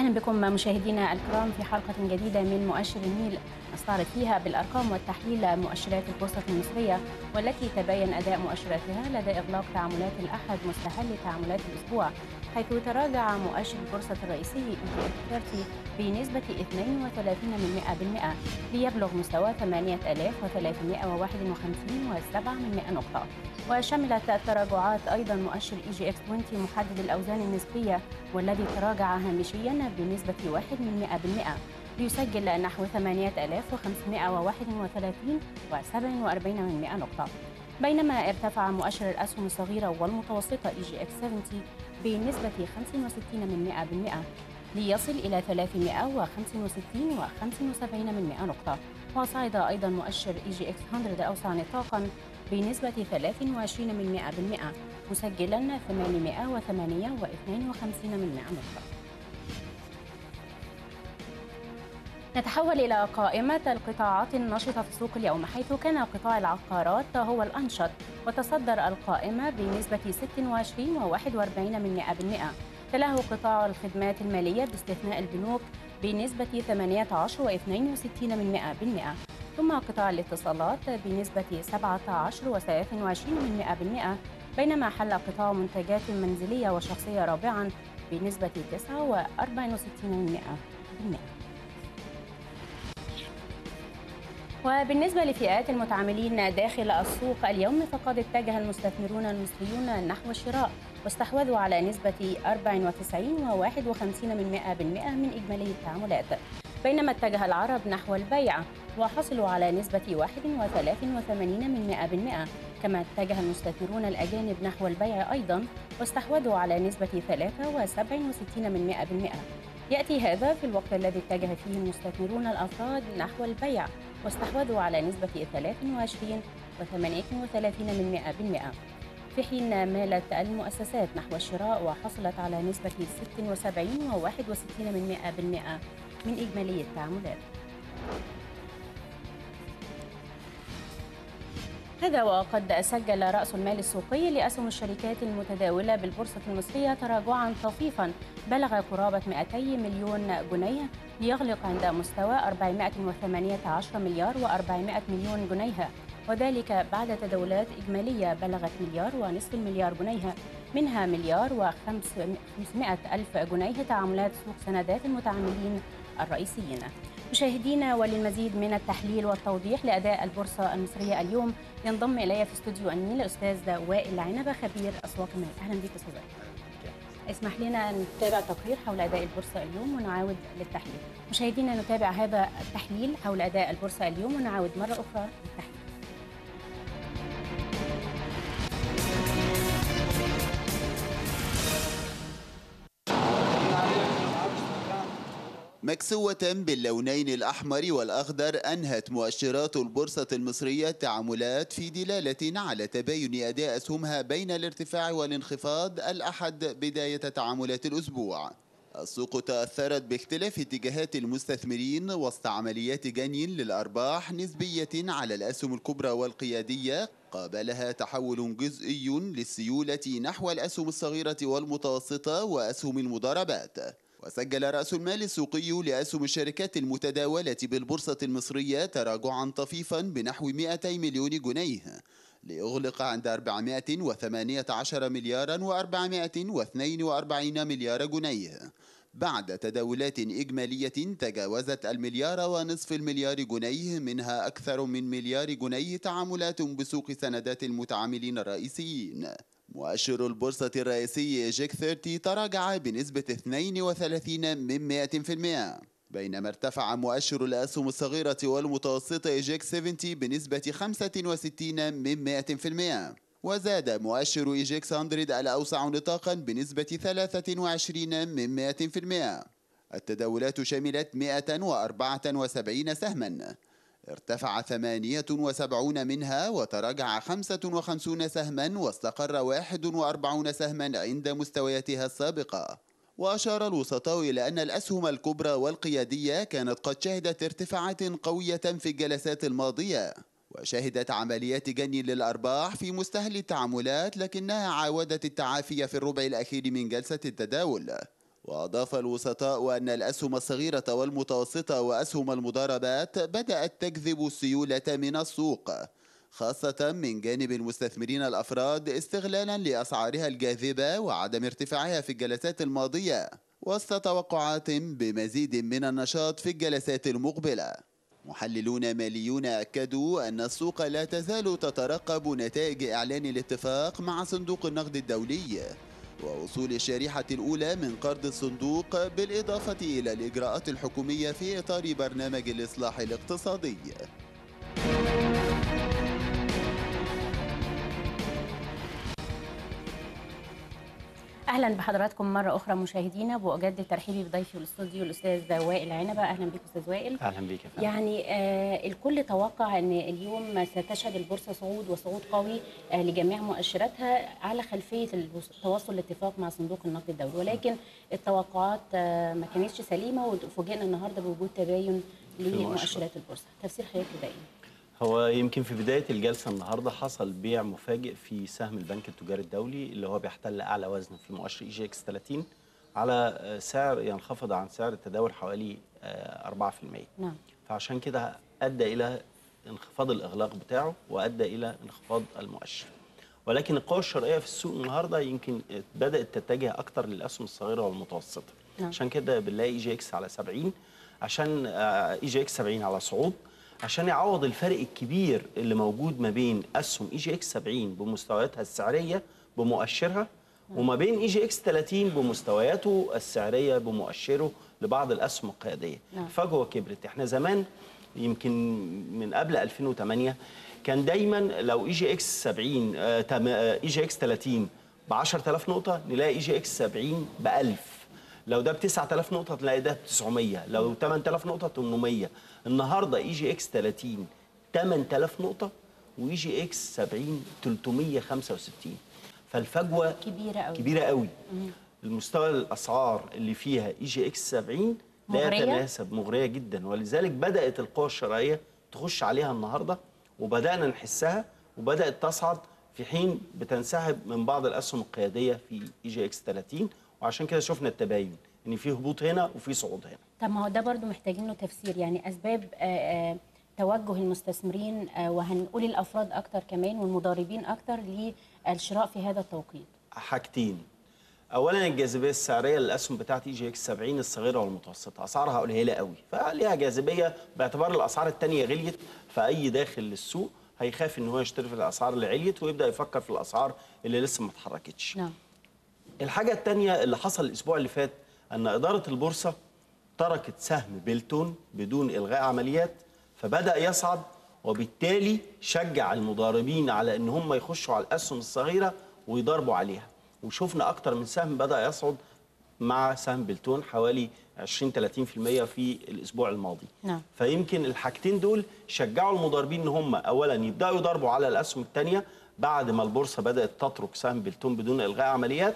أهلا بكم مشاهدينا الكرام في حلقة جديدة من مؤشر النيل نستعرض فيها بالأرقام والتحليل مؤشرات البورصة المصرية والتي تبين أداء مؤشراتها لدى إغلاق تعاملات الأحد مستهل تعاملات الأسبوع حيث تراجع مؤشر البورصة الرئيسي إنتي 30 بنسبة 32 من 100% ليبلغ مستوى 8351 و7 من 100 نقطة وشملت التراجعات أيضا مؤشر إي جي إكس 20 محدد الأوزان النسبية والذي تراجع هامشيا بنسبة 1 من 100% ليسجل نحو 8531 و47 من 100 نقطة بينما ارتفع مؤشر الأسهم الصغيرة والمتوسطة إي جي إكس 70 بنسبة 65 من 100% ليصل إلى 365 و75 من 100 نقطة وصعد أيضا مؤشر إي جي إكس 100 الأوسع نطاقا بنسبة 23 من 100% مسجلا 808 و52 من 100 نقطة نتحول إلى قائمة القطاعات النشطة في السوق اليوم حيث كان قطاع العقارات هو الأنشط وتصدر القائمة بنسبة 26 و41 من 100% تلاه قطاع الخدمات المالية باستثناء البنوك بنسبة 18 و62 من 100% ثم قطاع الاتصالات بنسبة 17 و23 من 100% بينما حل قطاع منتجات منزلية وشخصية رابعا بنسبة 9 و64 من 100% وبالنسبة لفئات المتعاملين داخل السوق اليوم فقد اتجه المستثمرون المصريون نحو الشراء واستحوذوا على نسبة 94 و51 من 100% من إجمالي التعاملات بينما اتجه العرب نحو البيع وحصلوا على نسبة 81 من 100% كما اتجه المستثمرون الأجانب نحو البيع أيضا واستحوذوا على نسبة 63 من 100% يأتي هذا في الوقت الذي اتجه فيه المستثمرون الأفراد نحو البيع واستحوذوا على نسبة 23 و38 من 100% في حين مالت المؤسسات نحو الشراء وحصلت على نسبة 76 و61 من 100% من إجمالي التعاملات هذا وقد سجل رأس المال السوقي لأسهم الشركات المتداولة بالبورصة المصرية تراجعا طفيفا بلغ قرابة 200 مليون جنيه ليغلق عند مستوى 418 مليار و400 مليون جنيه وذلك بعد تداولات إجمالية بلغت مليار ونصف المليار جنيه منها مليار و500 ألف جنيه تعاملات سوق سندات المتعاملين الرئيسيين مشاهدينا وللمزيد من التحليل والتوضيح لأداء البورصة المصرية اليوم ينضم إلي في استوديو النيل الأستاذ وائل عنبة خبير أسواق المال أهلا بك أستاذ اسمح لنا نتابع تقرير حول أداء البورصة اليوم ونعاود للتحليل مشاهدينا نتابع هذا التحليل حول أداء البورصة اليوم ونعاود مرة أخرى للتحليل مكسوة باللونين الأحمر والأخضر أنهت مؤشرات البورصة المصرية التعاملات في دلالة على تباين أداء أسهمها بين الارتفاع والانخفاض الأحد بداية تعاملات الأسبوع السوق تأثرت باختلاف اتجاهات المستثمرين وسط عمليات جني للأرباح نسبية على الأسهم الكبرى والقيادية قابلها تحول جزئي للسيولة نحو الأسهم الصغيرة والمتوسطة وأسهم المضاربات وسجل رأس المال السوقي لأسهم الشركات المتداولة بالبورصة المصرية تراجعا طفيفا بنحو 200 مليون جنيه ليغلق عند 418 مليارا و442 مليار جنيه بعد تداولات إجمالية تجاوزت المليار ونصف المليار جنيه منها أكثر من مليار جنيه تعاملات بسوق سندات المتعاملين الرئيسيين مؤشر البورصة الرئيسي جيك 30 تراجع بنسبة 32 من 100% بينما ارتفع مؤشر الأسهم الصغيرة والمتوسطة جيك 70 بنسبة 65 من 100% وزاد مؤشر إيجيكس 100 الأوسع نطاقا بنسبة 23 من 100% التداولات شملت 174 سهما ارتفع 78 منها وتراجع 55 سهما واستقر 41 سهما عند مستوياتها السابقة وأشار الوسطاء إلى أن الأسهم الكبرى والقيادية كانت قد شهدت ارتفاعات قوية في الجلسات الماضية وشهدت عمليات جني للأرباح في مستهل التعاملات لكنها عاودت التعافي في الربع الأخير من جلسة التداول وأضاف الوسطاء أن الأسهم الصغيرة والمتوسطة وأسهم المضاربات بدأت تجذب السيولة من السوق خاصة من جانب المستثمرين الأفراد استغلالا لأسعارها الجاذبة وعدم ارتفاعها في الجلسات الماضية وسط توقعات بمزيد من النشاط في الجلسات المقبلة محللون ماليون أكدوا أن السوق لا تزال تترقب نتائج إعلان الاتفاق مع صندوق النقد الدولي ووصول الشريحة الأولى من قرض الصندوق بالإضافة إلى الإجراءات الحكومية في إطار برنامج الإصلاح الاقتصادي اهلا بحضراتكم مره اخرى مشاهدينا واجدد ترحيبي بضيفي الاستوديو الاستاذ وائل عنبه اهلا بك استاذ وائل اهلا بيك يا فندم يعني آه الكل توقع ان اليوم ستشهد البورصه صعود وصعود قوي آه لجميع مؤشراتها على خلفيه توصل الاتفاق مع صندوق النقد الدولي ولكن التوقعات آه ما كانتش سليمه وفوجئنا النهارده بوجود تباين لمؤشرات البورصه تفسير حضرتك ده ايه هو يمكن في بدايه الجلسه النهارده حصل بيع مفاجئ في سهم البنك التجاري الدولي اللي هو بيحتل اعلى وزن في مؤشر اي جي اكس 30 على سعر ينخفض عن سعر التداول حوالي 4% نعم فعشان كده ادى الى انخفاض الاغلاق بتاعه وادى الى انخفاض المؤشر ولكن القوى الشرائيه في السوق النهارده يمكن بدات تتجه اكتر للاسهم الصغيره والمتوسطه نعم. عشان كده بنلاقي اي جي اكس على 70 عشان اي جي اكس 70 على صعود عشان يعوض الفرق الكبير اللي موجود ما بين اسهم اي جي اكس 70 بمستوياتها السعريه بمؤشرها وما بين اي جي اكس 30 بمستوياته السعريه بمؤشره لبعض الاسهم القياديه نعم. الفجوه كبرت احنا زمان يمكن من قبل 2008 كان دايما لو اي جي اكس 70 اي جي اكس 30 ب 10000 نقطه نلاقي اي جي اكس 70 ب 1000 لو ده ب 9000 نقطه تلاقي ده ب 900 لو 8000 نقطه 800 النهارده اي جي اكس 30 8000 نقطه واي جي اكس 70 365 فالفجوه كبيره قوي كبيره قوي المستوى الاسعار اللي فيها اي جي اكس 70 لا مغرية؟ يتناسب مغريه جدا ولذلك بدات القوى الشرائيه تخش عليها النهارده وبدانا نحسها وبدات تصعد في حين بتنسحب من بعض الاسهم القياديه في اي جي اكس 30 وعشان كده شفنا التباين ان في هبوط هنا وفي صعود هنا طب ما هو ده برضو محتاجين له تفسير يعني اسباب آه، آه، توجه المستثمرين آه، وهنقول الافراد اكتر كمان والمضاربين اكتر للشراء في هذا التوقيت حاجتين اولا الجاذبيه السعريه للاسهم بتاعت اي جي اكس 70 الصغيره والمتوسطه اسعارها قليله قوي فليها جاذبيه باعتبار الاسعار الثانيه غليت فاي داخل للسوق هيخاف ان هو يشتري في الاسعار اللي عليت ويبدا يفكر في الاسعار اللي لسه ما اتحركتش نعم الحاجه الثانيه اللي حصل الاسبوع اللي فات ان اداره البورصه تركت سهم بيلتون بدون الغاء عمليات فبدا يصعد وبالتالي شجع المضاربين على ان هم يخشوا على الاسهم الصغيره ويضربوا عليها وشفنا اكتر من سهم بدا يصعد مع سهم بلتون حوالي 20 30% في الاسبوع الماضي نعم. فيمكن الحاجتين دول شجعوا المضاربين ان هم اولا يبداوا يضربوا على الاسهم الثانيه بعد ما البورصه بدات تترك سهم بلتون بدون الغاء عمليات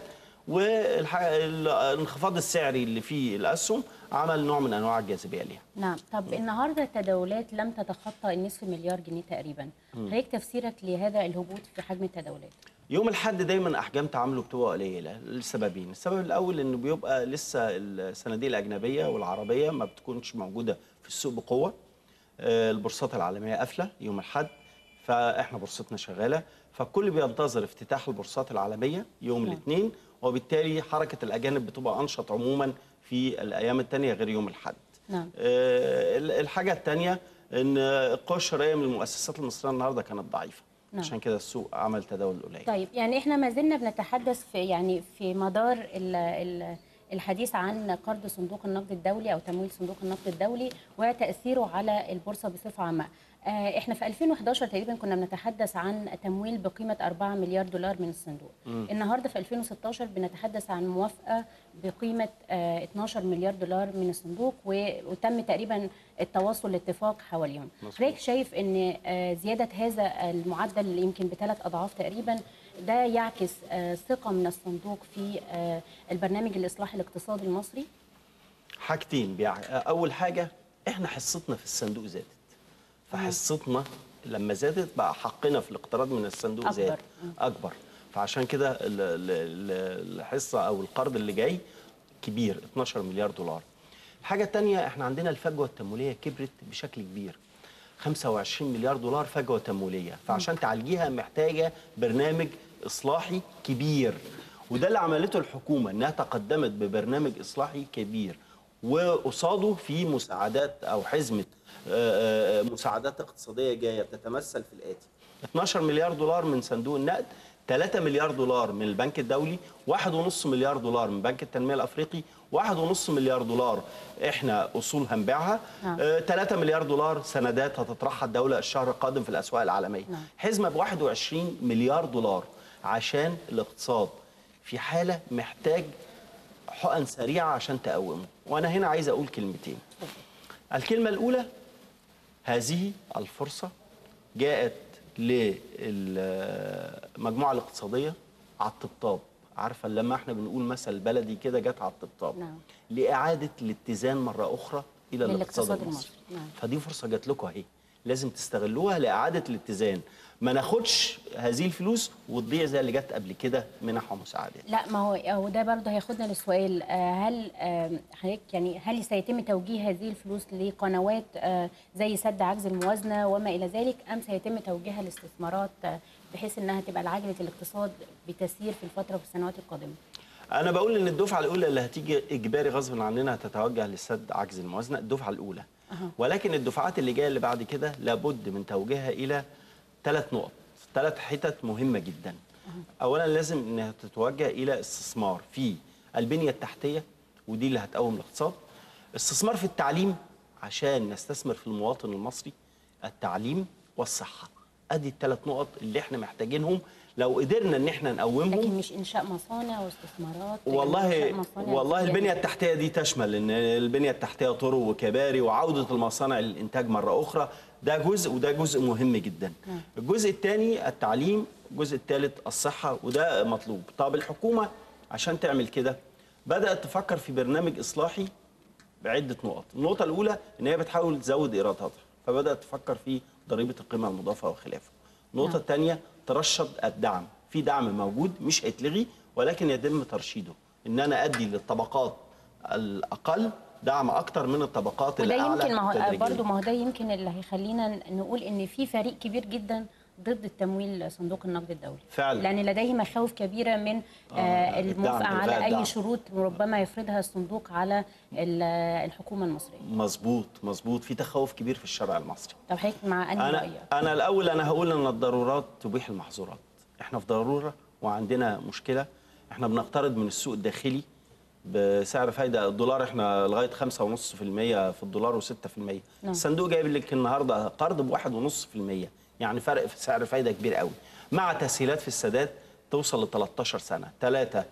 والانخفاض السعري اللي في الاسهم عمل نوع من انواع الجاذبيه ليها نعم طب النهارده التداولات لم تتخطى النصف مليار جنيه تقريبا حضرتك تفسيرك لهذا الهبوط في حجم التداولات يوم الحد دايما احجام تعامله بتبقى قليله لسببين السبب الاول انه بيبقى لسه الصناديق الاجنبيه والعربيه ما بتكونش موجوده في السوق بقوه آه، البورصات العالميه قافله يوم الحد فاحنا بورصتنا شغاله فالكل بينتظر افتتاح البورصات العالميه يوم نعم. الاثنين وبالتالي حركه الاجانب بتبقى انشط عموما في الايام الثانيه غير يوم الحد نعم آه، الحاجه الثانيه ان القوى الشرائيه من المؤسسات المصريه النهارده كانت ضعيفه نعم. عشان كده السوق عمل تداول قليل طيب يعني احنا ما زلنا بنتحدث في يعني في مدار ال ال الحديث عن قرض صندوق النقد الدولي او تمويل صندوق النقد الدولي وتاثيره على البورصه بصفه عامه. آه، احنا في 2011 تقريبا كنا بنتحدث عن تمويل بقيمه 4 مليار دولار من الصندوق. النهارده في 2016 بنتحدث عن موافقه بقيمه آه، 12 مليار دولار من الصندوق و- وتم تقريبا التواصل لاتفاق حواليهم. مظبوط. حضرتك شايف ان آه، زياده هذا المعدل يمكن بثلاث اضعاف تقريبا ده يعكس آه، ثقه من الصندوق في آه، البرنامج الاصلاح الاقتصادي المصري حاجتين بيع... اول حاجه احنا حصتنا في الصندوق زادت فحصتنا لما زادت بقى حقنا في الاقتراض من الصندوق أكبر. زاد اكبر فعشان كده ال- ال- ال- الحصه او القرض اللي جاي كبير 12 مليار دولار الحاجه الثانيه احنا عندنا الفجوه التمويليه كبرت بشكل كبير 25 مليار دولار فجوه تمويليه فعشان تعالجيها محتاجه برنامج اصلاحي كبير وده اللي عملته الحكومه انها تقدمت ببرنامج اصلاحي كبير وقصاده في مساعدات او حزمه آه، آه، مساعدات اقتصاديه جايه بتتمثل في الاتي 12 مليار دولار من صندوق النقد 3 مليار دولار من البنك الدولي 1.5 مليار دولار من بنك التنميه الافريقي 1.5 مليار دولار احنا اصول هنبيعها نعم. آه، 3 مليار دولار سندات هتطرحها الدوله الشهر القادم في الاسواق العالميه نعم. حزمه ب 21 مليار دولار عشان الاقتصاد في حاله محتاج حقن سريعه عشان تقومه وانا هنا عايز اقول كلمتين الكلمه الاولى هذه الفرصه جاءت للمجموعه الاقتصاديه على الطبطاب عارفه لما احنا بنقول مثل بلدي كده جت على الطبطاب نعم. لاعاده الاتزان مره اخرى الى الاقتصاد للاقتصاد المصري المصري، نعم. فدي فرصه جات لكم اهي لازم تستغلوها لاعاده الاتزان ما ناخدش هذه الفلوس وتضيع زي اللي جت قبل كده منح ومساعدات لا ما هو هو ده برضه هياخدنا للسؤال آه، هل آه، حضرتك يعني هل سيتم توجيه هذه الفلوس لقنوات آه، زي سد عجز الموازنه وما الى ذلك ام سيتم توجيهها لاستثمارات آه، بحيث انها تبقى لعجله الاقتصاد بتسير في الفتره وفي السنوات القادمه؟ انا بقول ان الدفعه الاولى اللي هتيجي اجباري غصب عننا هتتوجه لسد عجز الموازنه الدفعه الاولى ولكن الدفعات اللي جايه اللي بعد كده لابد من توجيهها الى ثلاث نقط ثلاث حتت مهمه جدا اولا لازم انها تتوجه الى استثمار في البنيه التحتيه ودي اللي هتقوم الاقتصاد استثمار في التعليم عشان نستثمر في المواطن المصري التعليم والصحه ادي الثلاث نقط اللي احنا محتاجينهم لو قدرنا ان احنا نقومهم لكن مش انشاء مصانع واستثمارات يعني والله إنشاء مصانع والله يعني البنيه التحتيه دي تشمل ان البنيه التحتيه طرق وكباري وعوده المصانع للانتاج مره اخرى ده جزء وده جزء مهم جدا الجزء الثاني التعليم الجزء الثالث الصحه وده مطلوب طب الحكومه عشان تعمل كده بدات تفكر في برنامج اصلاحي بعده نقط النقطه الاولى ان هي بتحاول تزود ايراداتها فبدات تفكر في ضريبه القيمه المضافه وخلافه النقطه نعم. الثانيه ترشد الدعم في دعم موجود مش هيتلغي ولكن يتم ترشيده ان انا ادي للطبقات الاقل دعم اكتر من الطبقات وده الاعلى يمكن ما هو تدريجياً. برضه ما هو ده يمكن اللي هيخلينا نقول ان في فريق كبير جدا ضد التمويل صندوق النقد الدولي فعلا. لان لديه مخاوف كبيره من آه الدعم، الموافقه إلغاء على الدعم. اي شروط ربما يفرضها الصندوق على ال- الحكومه المصريه مظبوط مظبوط في تخوف كبير في الشارع المصري طب حضرتك مع انهي انا رايك انا الاول انا هقول ان الضرورات تبيح المحظورات احنا في ضروره وعندنا مشكله احنا بنقترض من السوق الداخلي بسعر فايده الدولار احنا لغايه 5.5% في الدولار و6% نعم. الصندوق جايب لك النهارده قرض ب 1.5% يعني فرق في سعر فايده كبير قوي مع تسهيلات في السداد توصل ل 13 سنه ثلاثه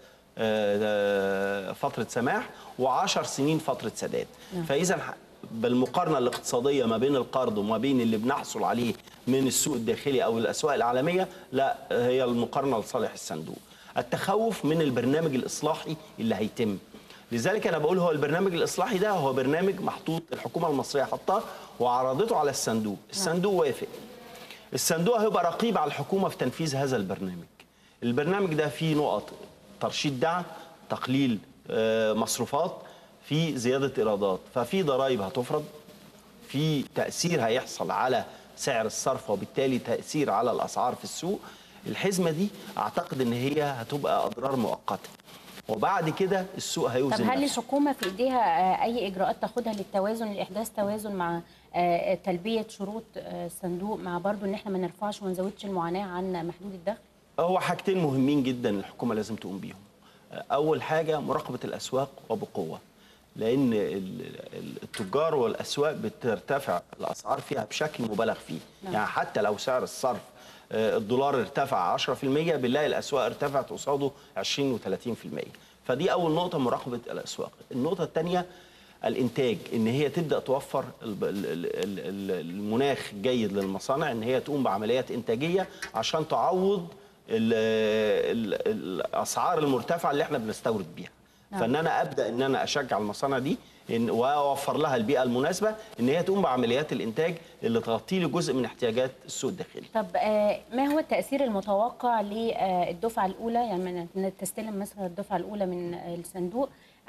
فتره سماح و10 سنين فتره سداد فاذا ح- بالمقارنه الاقتصاديه ما بين القرض وما بين اللي بنحصل عليه من السوق الداخلي او الاسواق العالميه لا هي المقارنه لصالح الصندوق التخوف من البرنامج الاصلاحي اللي هيتم لذلك انا بقول هو البرنامج الاصلاحي ده هو برنامج محطوط الحكومه المصريه حطاه وعرضته على الصندوق الصندوق وافق الصندوق هيبقى رقيب على الحكومه في تنفيذ هذا البرنامج البرنامج ده فيه نقط ترشيد دعم تقليل آه، مصروفات في زياده ايرادات ففي ضرائب هتفرض في تاثير هيحصل على سعر الصرف وبالتالي تاثير على الاسعار في السوق الحزمه دي اعتقد ان هي هتبقى اضرار مؤقته وبعد كده السوق طب هيوزن هل نفسه. الحكومه في ايديها آه، اي اجراءات تاخدها للتوازن لاحداث توازن مع آه، تلبيه شروط آه، الصندوق مع برضو ان احنا ما نرفعش وما نزودش المعاناه عن محدود الدخل هو حاجتين مهمين جدا الحكومه لازم تقوم بيهم اول حاجه مراقبه الاسواق وبقوه لان ال- ال- التجار والاسواق بترتفع الاسعار فيها بشكل مبالغ فيه نعم. يعني حتى لو سعر الصرف آه، الدولار ارتفع 10% بنلاقي الاسواق ارتفعت قصاده 20 و30% فدي اول نقطه مراقبه الاسواق النقطه الثانيه الانتاج ان هي تبدا توفر الب- ال- ال- ال- ال- المناخ جيد للمصانع ان هي تقوم بعمليات انتاجيه عشان تعوض ال ال الاسعار المرتفعه اللي احنا بنستورد بيها نعم. فان انا ابدا ان انا اشجع المصانع دي إن واوفر لها البيئه المناسبه ان هي تقوم بعمليات الانتاج اللي تغطي لي جزء من احتياجات السوق الداخلي طب آه، ما هو التاثير المتوقع للدفعه الاولى يعني من إن تستلم مثلا الدفعه الاولى من الصندوق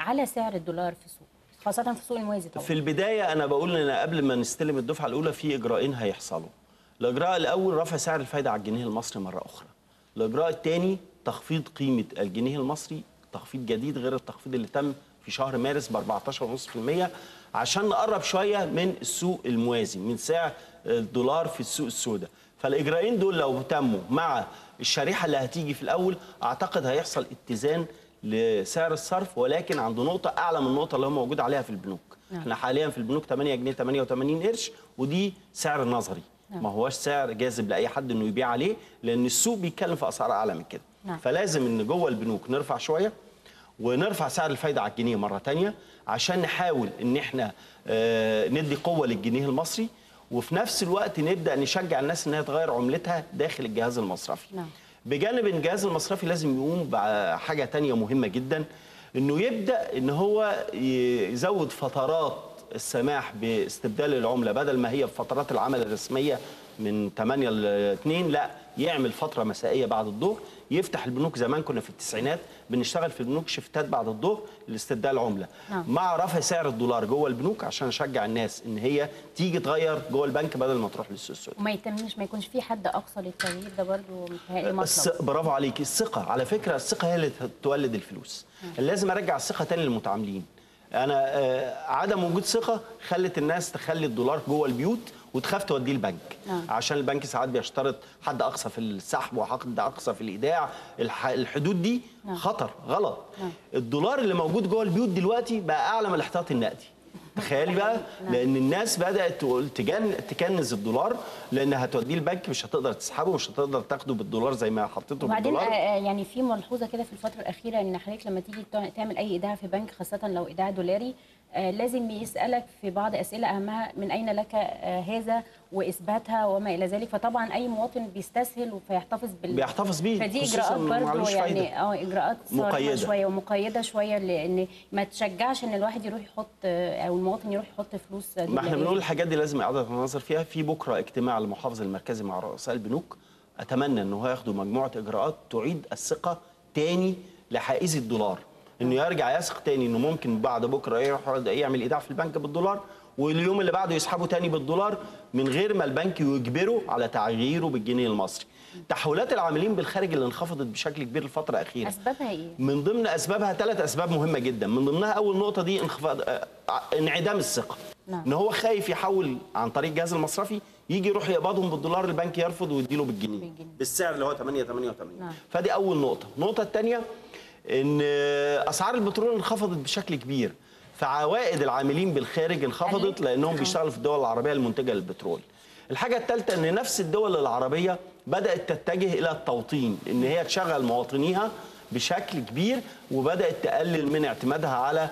على سعر الدولار في السوق خاصه في السوق الموازي طبعا في البدايه انا بقول ان قبل ما نستلم الدفعه الاولى في اجراءين هيحصلوا الاجراء الاول رفع سعر الفايده على الجنيه المصري مره اخرى الاجراء الثاني تخفيض قيمه الجنيه المصري تخفيض جديد غير التخفيض اللي تم في شهر مارس ب 14.5% عشان نقرب شويه من السوق الموازي من سعر الدولار في السوق السوداء فالاجراءين دول لو تموا مع الشريحه اللي هتيجي في الاول اعتقد هيحصل اتزان لسعر الصرف ولكن عند نقطه اعلى من النقطه اللي هو موجود عليها في البنوك نعم. احنا حاليا في البنوك 8 جنيه 88 قرش ودي سعر نظري نعم. ما هوش سعر جاذب لاي حد انه يبيع عليه لان السوق بيتكلم في اسعار اعلى من كده نعم. فلازم ان جوه البنوك نرفع شويه ونرفع سعر الفايده على الجنيه مره تانية عشان نحاول ان احنا آه، ندي قوه للجنيه المصري وفي نفس الوقت نبدا نشجع الناس انها تغير عملتها داخل الجهاز المصرفي نعم. بجانب ان الجهاز المصرفي لازم يقوم بحاجه تانية مهمه جدا انه يبدا ان هو يزود فترات السماح باستبدال العمله بدل ما هي في فترات العمل الرسميه من 8 ل 2 لا يعمل فتره مسائيه بعد الظهر يفتح البنوك زمان كنا في التسعينات بنشتغل في البنوك شفتات بعد الظهر لاستبدال عمله نعم. مع رفع سعر الدولار جوه البنوك عشان اشجع الناس ان هي تيجي تغير جوه البنك بدل ما تروح للسوق السوداء وما يتمش ما يكونش في حد اقصى للتغيير ده برضو متهيألي الس... مطلب برافو عليك الثقة على فكرة الثقة هي اللي تولد الفلوس لازم أرجع الثقة تاني للمتعاملين أنا آه، عدم وجود ثقة خلت الناس تخلي الدولار جوه البيوت وتخاف توديه البنك نعم. عشان البنك ساعات بيشترط حد أقصى في السحب وحد أقصى في الإيداع الح... الحدود دي نعم. خطر غلط نعم. الدولار اللي موجود جوه البيوت دلوقتي بقى أعلى من الاحتياطي النقدي تخيلي بقى لان الناس بدات تقول تجن تكنز الدولار لان هتوديه البنك مش هتقدر تسحبه مش هتقدر تاخده بالدولار زي ما حطيته وبعدين بالدولار آه، يعني في ملحوظه كده في الفتره الاخيره ان حضرتك لما تيجي تع- تعمل اي ايداع في بنك خاصه لو ايداع دولاري آه، لازم يسالك في بعض اسئله اهمها من اين لك آه، هذا واثباتها وما الى ذلك فطبعا اي مواطن بيستسهل فيحتفظ بال بيحتفظ بيه فدي خصوصاً اجراءات إنه برضه معلوش فايدة. يعني اه اجراءات صارمة مقيدة. شويه ومقيده شويه لان ما تشجعش ان الواحد يروح يحط آه، او المواطن يروح يحط فلوس ما احنا دولارية. بنقول الحاجات دي لازم اعاده النظر فيها في بكره اجتماع المحافظ المركزي مع رؤساء البنوك اتمنى ان هو ياخدوا مجموعه اجراءات تعيد الثقه تاني لحائز الدولار انه يرجع يثق تاني انه ممكن بعد بكره يروح يعمل ايداع في البنك بالدولار واليوم اللي بعده يسحبه تاني بالدولار من غير ما البنك يجبره على تغييره بالجنيه المصري تحويلات العاملين بالخارج اللي انخفضت بشكل كبير الفتره الاخيره اسبابها ايه؟ من ضمن اسبابها ثلاث اسباب مهمه جدا من ضمنها اول نقطه دي انخفاض آه، انعدام الثقه نعم. ان هو خايف يحول عن طريق الجهاز المصرفي يجي يروح يقبضهم بالدولار البنك يرفض ويديله بالجنيه بالجنيه. بالسعر اللي هو 8 88 نعم. فدي اول نقطه النقطه الثانيه ان آه، اسعار البترول انخفضت بشكل كبير فعوائد العاملين بالخارج انخفضت قلت. لانهم آه. بيشتغلوا في الدول العربيه المنتجه للبترول الحاجه الثالثه ان نفس الدول العربيه بدات تتجه الى التوطين ان هي تشغل مواطنيها بشكل كبير وبدات تقلل من اعتمادها على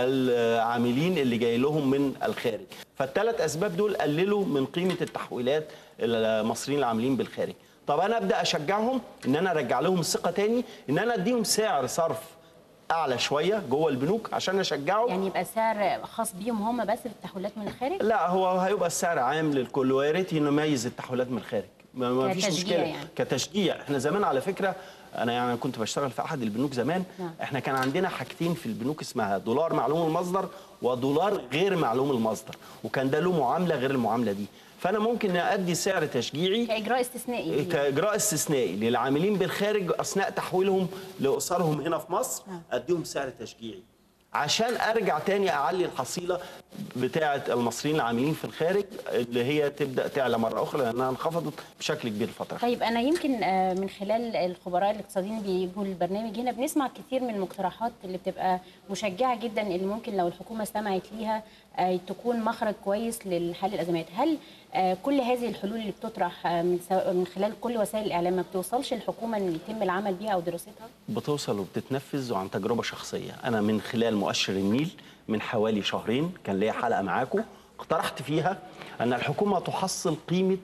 العاملين اللي جاي لهم من الخارج فالثلاث اسباب دول قللوا من قيمه التحويلات المصريين العاملين بالخارج طب انا ابدا اشجعهم ان انا ارجع لهم الثقه تاني ان انا اديهم سعر صرف اعلى شويه جوه البنوك عشان اشجعه يعني يبقى سعر خاص بيهم هم بس بالتحويلات من الخارج؟ لا هو هيبقى السعر عام للكل ويا ريت نميز التحويلات من الخارج ما ما فيش كتشجيع مشكله يعني. كتشجيع احنا زمان على فكره انا يعني كنت بشتغل في احد البنوك زمان نعم. احنا كان عندنا حاجتين في البنوك اسمها دولار معلوم المصدر ودولار غير معلوم المصدر وكان ده له معامله غير المعامله دي فانا ممكن ادي سعر تشجيعي كاجراء استثنائي كاجراء استثنائي للعاملين بالخارج اثناء تحويلهم لاسرهم هنا في مصر نعم. اديهم سعر تشجيعي عشان ارجع تاني اعلي الحصيله بتاعه المصريين العاملين في الخارج اللي هي تبدا تعلى مره اخرى لانها انخفضت بشكل كبير الفتره الأخيرة. طيب انا يمكن آه، من خلال الخبراء الاقتصاديين اللي بيجوا البرنامج هنا بنسمع كتير من المقترحات اللي بتبقى مشجعه جدا اللي ممكن لو الحكومه استمعت ليها آه، تكون مخرج كويس لحل الازمات هل آه، كل هذه الحلول اللي بتطرح آه، من سواء- من خلال كل وسائل الاعلام ما بتوصلش الحكومه ان يتم العمل بيها او دراستها بتوصل وبتتنفذ وعن تجربه شخصيه انا من خلال مؤشر النيل من حوالي شهرين كان ليا حلقه معاكم اقترحت فيها ان الحكومه تحصل قيمه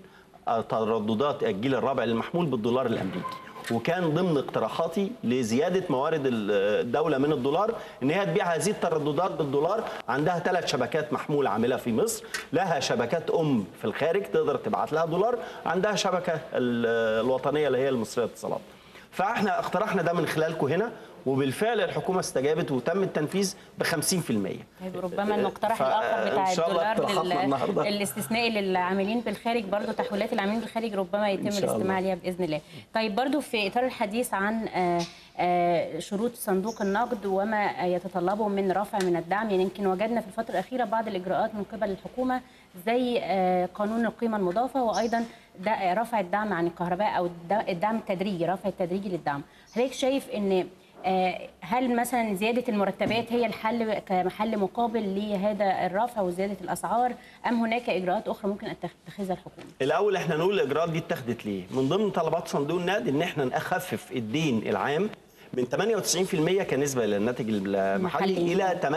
ترددات الجيل الرابع للمحمول بالدولار الامريكي وكان ضمن اقتراحاتي لزياده موارد الدوله من الدولار ان هي تبيع هذه الترددات بالدولار عندها ثلاث شبكات محمول عامله في مصر لها شبكات ام في الخارج تقدر تبعت لها دولار عندها شبكه ال- الوطنيه اللي هي المصريه للاتصالات فاحنا اقترحنا ده من خلالكم هنا وبالفعل الحكومه استجابت وتم التنفيذ ب 50% طيب ربما المقترح فا- الاخر بتاع إن شاء الله الدولار اقتراحاتنا لل- النهاردة. الاستثنائي للعاملين بالخارج برضو تحويلات العاملين بالخارج ربما يتم إن شاء الله. الاستماع عليها باذن الله. طيب برضو في اطار الحديث عن آه، آه، شروط صندوق النقد وما يتطلبه من رفع من الدعم يعني يمكن وجدنا في الفتره الاخيره بعض الاجراءات من قبل الحكومه زي آه، قانون القيمه المضافه وايضا ده رفع الدعم عن الكهرباء او الد- الدعم التدريجي رفع التدريجي للدعم. حضرتك شايف ان آه، هل مثلا زياده المرتبات هي الحل كمحل مقابل لهذا الرفع وزياده الاسعار ام هناك اجراءات اخرى ممكن ان تتخذها الحكومه؟ الاول احنا نقول الاجراءات دي اتخذت ليه من ضمن طلبات صندوق النقد ان احنا نخفف الدين العام من 98% كنسبه للناتج المحلي المحلي.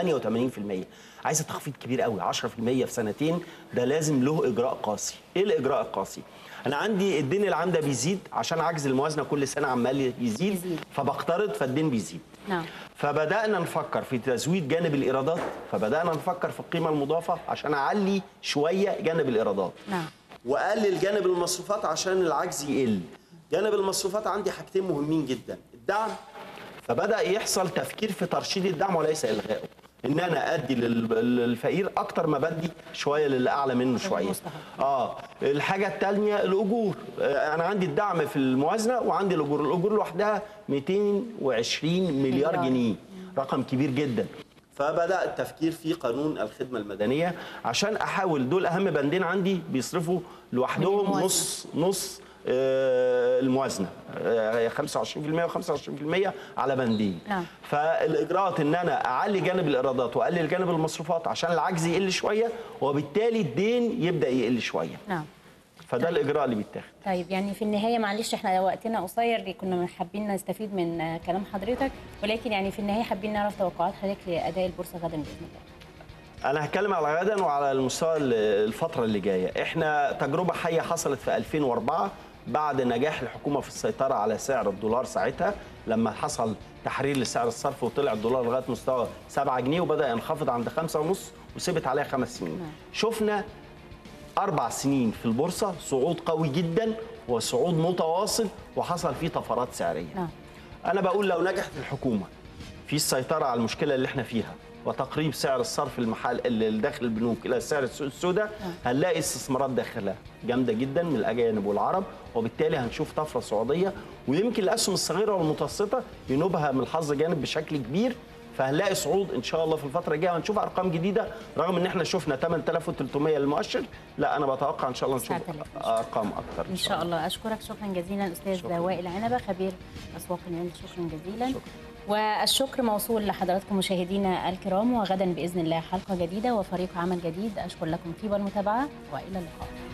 الى 88% عايزه تخفيض كبير قوي 10% في سنتين ده لازم له اجراء قاسي ايه الاجراء القاسي انا عندي الدين العام ده بيزيد عشان عجز الموازنه كل سنه عمال يزيد, يزيد. فبقترض فالدين بيزيد نعم فبدانا نفكر في تزويد جانب الايرادات فبدانا نفكر في القيمه المضافه عشان اعلي شويه جانب الايرادات نعم واقلل جانب المصروفات عشان العجز يقل جانب المصروفات عندي حاجتين مهمين جدا الدعم فبدا يحصل تفكير في ترشيد الدعم وليس الغائه ان انا ادي لل- للفقير اكتر ما بدي شويه للي اعلى منه شويه المستحق. اه الحاجه الثانيه الاجور آه، انا عندي الدعم في الموازنه وعندي الاجور الاجور لوحدها 220 مليار مليار. جنيه رقم كبير جدا فبدا التفكير في قانون الخدمه المدنيه عشان احاول دول اهم بندين عندي بيصرفوا من لوحدهم الموازنة. نص نص آه، الموازنه آه، 25% و25% على بندين نعم. فالاجراءات ان انا اعلي جانب الايرادات واقلل جانب المصروفات عشان العجز يقل شويه وبالتالي الدين يبدا يقل شويه نعم فده الاجراء اللي بيتاخد طيب يعني في النهايه معلش احنا وقتنا قصير كنا حابين نستفيد من آه، كلام حضرتك ولكن يعني في النهايه حابين نعرف توقعات حضرتك لاداء البورصه غدا باذن الله. انا هتكلم على غدا وعلى المستوى ال- الفتره اللي جايه احنا تجربه حيه حصلت في 2004 بعد نجاح الحكومه في السيطره على سعر الدولار ساعتها لما حصل تحرير لسعر الصرف وطلع الدولار لغايه مستوى 7 جنيه وبدا ينخفض عند 5 ونص وثبت عليها خمس سنين شفنا اربع سنين في البورصه صعود قوي جدا وصعود متواصل وحصل فيه طفرات سعريه نعم. انا بقول لو نجحت الحكومه في السيطره على المشكله اللي احنا فيها وتقريب سعر الصرف المحل اللي داخل البنوك الى سعر السوق السوداء هنلاقي استثمارات داخله جامده جدا من الاجانب والعرب وبالتالي هنشوف طفره صعوديه ويمكن الاسهم الصغيره والمتوسطه ينوبها من الحظ جانب بشكل كبير فهنلاقي صعود ان شاء الله في الفتره الجايه هنشوف ارقام جديده رغم ان احنا شفنا 8300 للمؤشر لا انا بتوقع ان شاء الله نشوف 9000 ارقام اكتر ان شاء الله اشكرك شكرا جزيلا استاذ شكراً. وائل عنبه خبير اسواق المال شكرا جزيلا شكراً. والشكر موصول لحضراتكم مشاهدينا الكرام وغدا باذن الله حلقه جديده وفريق عمل جديد اشكر لكم طيب المتابعه والى اللقاء